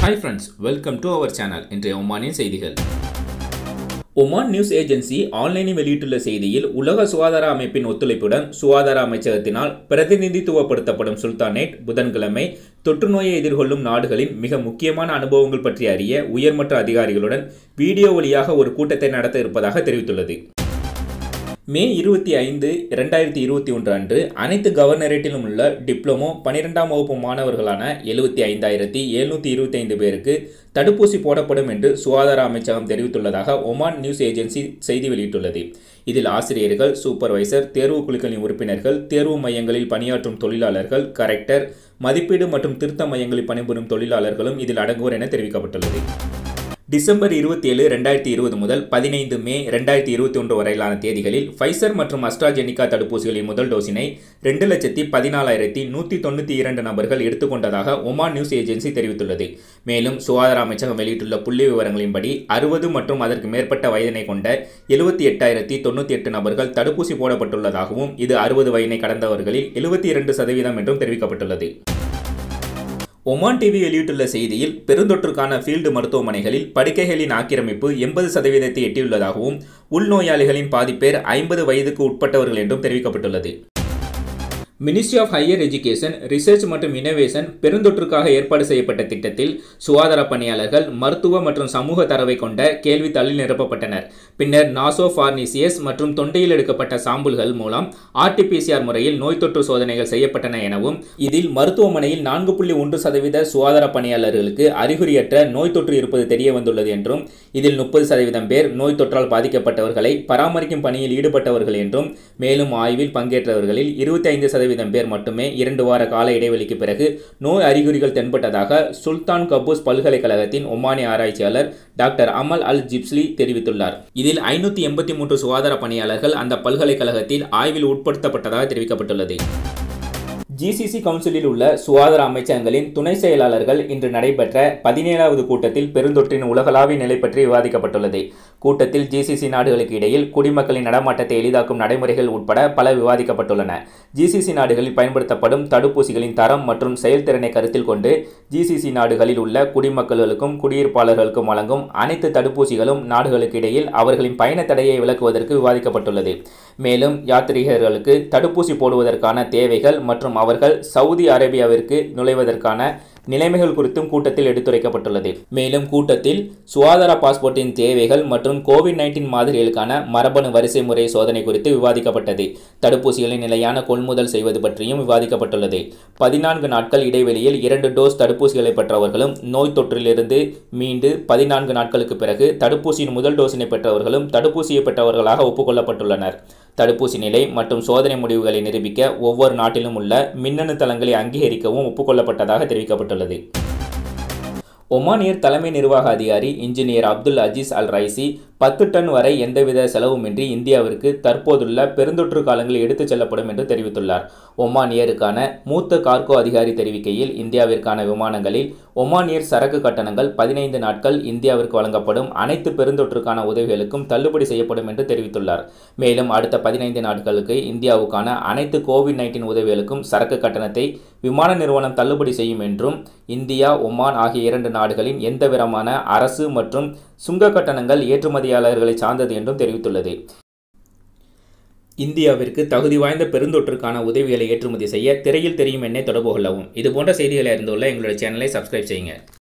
hi friends welcome to our channel இன்றைய ஒமானின் செய்திகள் ஒமான் நியூஸ் ஏஜென்சி ஆன்லைனில் வெளியிட்டுள்ள செய்தியில் உலக சுகாதார அமைப்பின் ஒத்துழைப்புடன் சுகாதார அமைச்சகத்தினால் பிரதிநிதித்துவப்படுத்தப்படும் சுல்தானேட் புதன்கிழமை தொற்று நோயை எதிர்கொள்ளும் நாடுகளின் மிக முக்கியமான அனுபவங்கள் பற்றி அறிய உயர்மட்ட அதிகாரிகளுடன் வீடியோ வழியாக ஒரு கூட்டத்தை நடத்த இருப்பதாக தெரிவித்துள்ளது மே இருபத்தி ஐந்து இரண்டாயிரத்தி இருபத்தி ஒன்று அன்று அனைத்து கவர்னரேட்டிலும் உள்ள டிப்ளமோ பனிரெண்டாம் வகுப்பு மாணவர்களான எழுபத்தி ஐந்தாயிரத்தி எழுநூற்றி இருபத்தி ஐந்து பேருக்கு தடுப்பூசி போடப்படும் என்று சுகாதார அமைச்சகம் தெரிவித்துள்ளதாக ஒமான் நியூஸ் ஏஜென்சி செய்தி வெளியிட்டுள்ளது இதில் ஆசிரியர்கள் சூப்பர்வைசர் தேர்வு குழுக்களின் உறுப்பினர்கள் தேர்வு மையங்களில் பணியாற்றும் தொழிலாளர்கள் கரெக்டர் மதிப்பீடு மற்றும் திருத்த மையங்களில் பணிபுரியும் தொழிலாளர்களும் இதில் அடங்குவர் என தெரிவிக்கப்பட்டுள்ளது டிசம்பர் இருபத்தி ஏழு ரெண்டாயிரத்தி இருபது முதல் பதினைந்து மே ரெண்டாயிரத்தி இருபத்தி ஒன்று வரையிலான தேதிகளில் ஃபைசர் மற்றும் அஸ்ட்ராஜெனிகா தடுப்பூசிகளின் முதல் டோஸினை ரெண்டு லட்சத்தி பதினாலாயிரத்தி நூற்றி தொண்ணூற்றி இரண்டு நபர்கள் எடுத்துக்கொண்டதாக ஒமான் நியூஸ் ஏஜென்சி தெரிவித்துள்ளது மேலும் சுகாதார அமைச்சகம் வெளியிட்டுள்ள புள்ளி விவரங்களின்படி அறுபது மற்றும் அதற்கு மேற்பட்ட வயதினை கொண்ட எழுபத்தி எட்டாயிரத்தி தொண்ணூற்றி எட்டு நபர்கள் தடுப்பூசி போடப்பட்டுள்ளதாகவும் இது அறுபது வயதினை கடந்தவர்களில் எழுபத்தி இரண்டு சதவீதம் என்றும் தெரிவிக்கப்பட்டுள்ளது ஒமான் டிவி வெளியிட்டுள்ள செய்தியில் பெருந்தொற்றுக்கான ஃபீல்டு மருத்துவமனைகளில் படுக்கைகளின் ஆக்கிரமிப்பு எண்பது சதவீதத்தை எட்டியுள்ளதாகவும் உள்நோயாளிகளின் பாதி பேர் ஐம்பது வயதுக்கு உட்பட்டவர்கள் என்றும் தெரிவிக்கப்பட்டுள்ளது ministry of higher education research மற்றும் இனோவேஷன் பெருந்தொற்றுக்காக ஏற்பாடு செய்யப்பட்ட திட்டத்தில் சுகாதார பணியாளர்கள் மருத்துவ மற்றும் சமூக தரவை கொண்ட கேள்வித்தாளில் நிரப்பப்பட்டனர் பின்னர் நாசோ ஃபார்னிசியஸ் மற்றும் தொண்டையில் எடுக்கப்பட்ட சாம்பிள்கள் மூலம் ஆர்டிபிசிஆர் முறையில் நோய் தொற்று சோதனைகள் செய்யப்பட்டன எனவும் இதில் மருத்துவமனையில் நான்கு புள்ளி ஒன்று சதவீத சுகாதார பணியாளர்களுக்கு அறிகுறியற்ற நோய் தொற்று இருப்பது தெரிய வந்துள்ளது என்றும் இதில் முப்பது சதவீதம் பேர் நோய் தொற்றால் பாதிக்கப்பட்டவர்களை பராமரிக்கும் பணியில் ஈடுபட்டவர்கள் என்றும் மேலும் ஆய்வில் பங்கேற்றவர்களில் இருபத்தி ஐந்து சதவீதம் பேர் மட்டுமே இரண்டு வார கால இடைவெளிக்கு பிறகு நோய் அறிகுறிகள் தென்பட்டதாக சுல்தான் கபூஸ் பல்கலைக்கழகத்தின் ஒமானி ஆராய்ச்சியாளர் டாக்டர் அமல் அல் ஜிப்ஸ்லி தெரிவித்துள்ளார் இதில் ஐநூற்றி எண்பத்தி மூன்று சுகாதார பணியாளர்கள் அந்த பல்கலைக்கழகத்தில் ஆய்வில் உட்படுத்தப்பட்டதாக தெரிவிக்கப்பட்டுள்ளது ஜிசிசி கவுன்சிலில் உள்ள சுகாதார அமைச்சகங்களின் துணை செயலாளர்கள் இன்று நடைபெற்ற பதினேழாவது கூட்டத்தில் பெருந்தொற்றின் உலகளாவிய நிலை பற்றி விவாதிக்கப்பட்டுள்ளது கூட்டத்தில் ஜிசிசி நாடுகளுக்கு இடையில் குடிமக்களின் நடமாட்டத்தை எளிதாக்கும் நடைமுறைகள் உட்பட பல விவாதிக்கப்பட்டுள்ளன ஜிசிசி நாடுகளில் பயன்படுத்தப்படும் தடுப்பூசிகளின் தரம் மற்றும் செயல்திறனை கருத்தில் கொண்டு ஜிசிசி நாடுகளில் உள்ள குடிமக்களுக்கும் குடியிருப்பாளர்களுக்கும் வழங்கும் அனைத்து தடுப்பூசிகளும் நாடுகளுக்கு இடையில் அவர்களின் பயண தடையை விளக்குவதற்கு விவாதிக்கப்பட்டுள்ளது மேலும் யாத்ரீகர்களுக்கு தடுப்பூசி போடுவதற்கான தேவைகள் மற்றும் அவர்கள் சவுதி அரேபியாவிற்கு நுழைவதற்கான நிலைமைகள் குறித்தும் கூட்டத்தில் எடுத்துரைக்கப்பட்டுள்ளது மேலும் கூட்டத்தில் சுகாதார பாஸ்போர்ட்டின் தேவைகள் மற்றும் கோவிட் நைன்டீன் மாதிரிகளுக்கான மரபணு வரிசை முறை சோதனை குறித்து விவாதிக்கப்பட்டது தடுப்பூசிகளின் நிலையான கொள்முதல் செய்வது பற்றியும் விவாதிக்கப்பட்டுள்ளது பதினான்கு நாட்கள் இடைவெளியில் இரண்டு டோஸ் தடுப்பூசிகளை பெற்றவர்களும் நோய் தொற்றிலிருந்து மீண்டு பதினான்கு நாட்களுக்கு பிறகு தடுப்பூசியின் முதல் டோஸினை பெற்றவர்களும் தடுப்பூசியை பெற்றவர்களாக ஒப்புக்கொள்ளப்பட்டுள்ளனர் தடுப்பூசி நிலை மற்றும் சோதனை முடிவுகளை நிரூபிக்க ஒவ்வொரு நாட்டிலும் உள்ள மின்னணு தளங்களை அங்கீகரிக்கவும் ஒப்புக்கொள்ளப்பட்டதாக தெரிவிக்கப்பட்டுள்ளது ஒமானியர் தலைமை நிர்வாக அதிகாரி engineer Abdul Aziz Al Raisi பத்து டன் வரை எந்தவித செலவுமின்றி இந்தியாவிற்கு தற்போதுள்ள பெருந்தொற்று காலங்களில் எடுத்துச் செல்லப்படும் என்று தெரிவித்துள்ளார் ஒமானியருக்கான மூத்த கார்கோ அதிகாரி தெரிவிக்கையில் இந்தியாவிற்கான விமானங்களில் ஒமானியர் சரக்கு கட்டணங்கள் பதினைந்து நாட்கள் இந்தியாவிற்கு வழங்கப்படும் அனைத்து பெருந்தொற்றுக்கான உதவிகளுக்கும் தள்ளுபடி செய்யப்படும் என்று தெரிவித்துள்ளார் மேலும் அடுத்த பதினைந்து நாட்களுக்கு இந்தியாவுக்கான அனைத்து கோவிட் நைன்டீன் உதவிகளுக்கும் சரக்கு கட்டணத்தை விமான நிறுவனம் தள்ளுபடி செய்யும் என்றும் இந்தியா ஒமான் ஆகிய இரண்டு நாடுகளின் எந்தவிதமான அரசு மற்றும் சுங்க கட்டணங்கள் ஏற்றுமதியாளர்களை சார்ந்தது என்றும் தெரிவித்துள்ளது இந்தியாவிற்கு தகுதி வாய்ந்த பெருந்தொற்றுக்கான உதவிகளை ஏற்றுமதி செய்ய திரையில் தெரியும் எண்ணை தொடர்பு கொள்ளவும் இதுபோன்ற செய்திகளை அறிந்துள்ள எங்களுடைய சேனலை சப்ஸ்கிரைப் செய்யுங்க